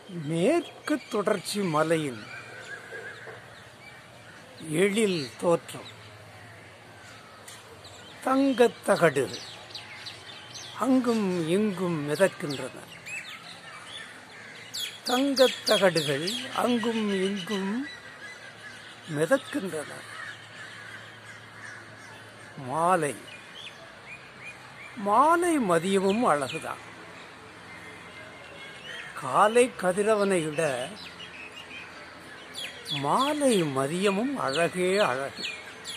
மேற்கு தொடர்ச்சி மலையின் எழில் தோற்றம் தங்கத் தகடு அங்கும் இங்கும் மிதக்கின்றன தங்கத் தகடுகள் அங்கும் இங்கும் மிதக்கின்றன மாலை மாலை மதியமும் அழகுதான் காலை கதிரவனை விட மாலை மதியமும் அழகே அழகு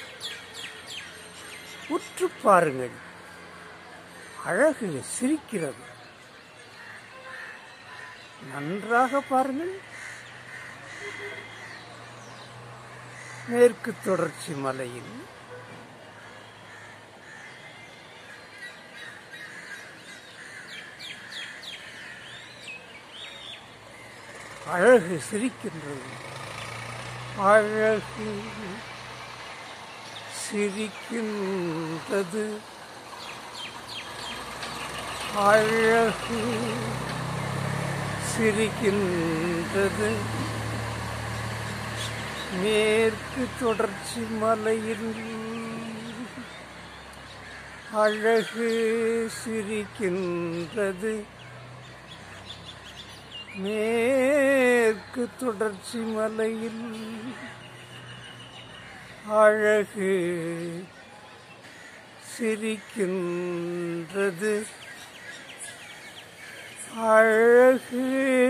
உற்று பாருங்கள் அழகு சிரிக்கிறது நன்றாக பாருங்கள் மேற்கு தொடர்ச்சி மலையில் அழகு சிரிக்கின்றது அழகு சிரிக்கின்றது அழகு சிரிக்கின்றது மேற்கு தொடர்ச்சி மலையில் அழகு சிரிக்கின்றது மேற்கு தொடர்ச்சி மலையில் அழகு சிரிக்கின்றது அழகு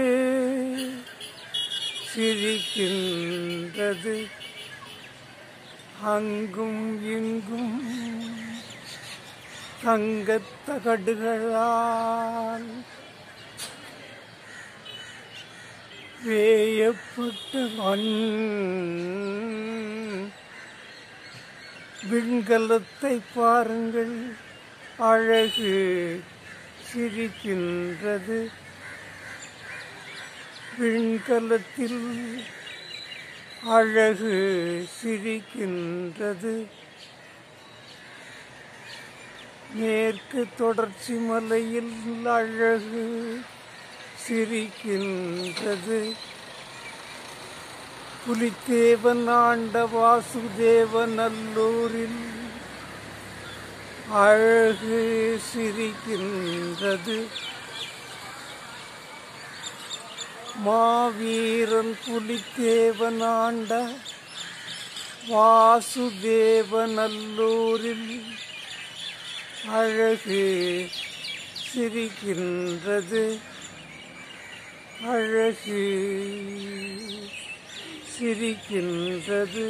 சிரிக்கின்றது அங்கும் இங்கும் தங்கத் தகடுகளால் வேயப்பட்ட மண் விண்கலத்தை பாருங்கள் அழகு சிரிக்கின்றது விண்கலத்தில் அழகு சிரிக்கின்றது மேற்கு தொடர்ச்சி மலையில் அழகு சிரிக்கின்றது புலித்தேவன் ஆண்ட வாசுதேவ நல்லூரில் அழகு சிரிக்கின்றது மாவீரன் புலித்தேவன் ஆண்ட வாசுதேவ நல்லூரில் அழகு சிரிக்கின்றது அழகு சிரிக்கின்றது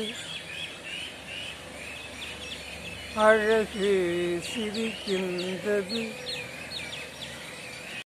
அழகு சிரிக்கின்றது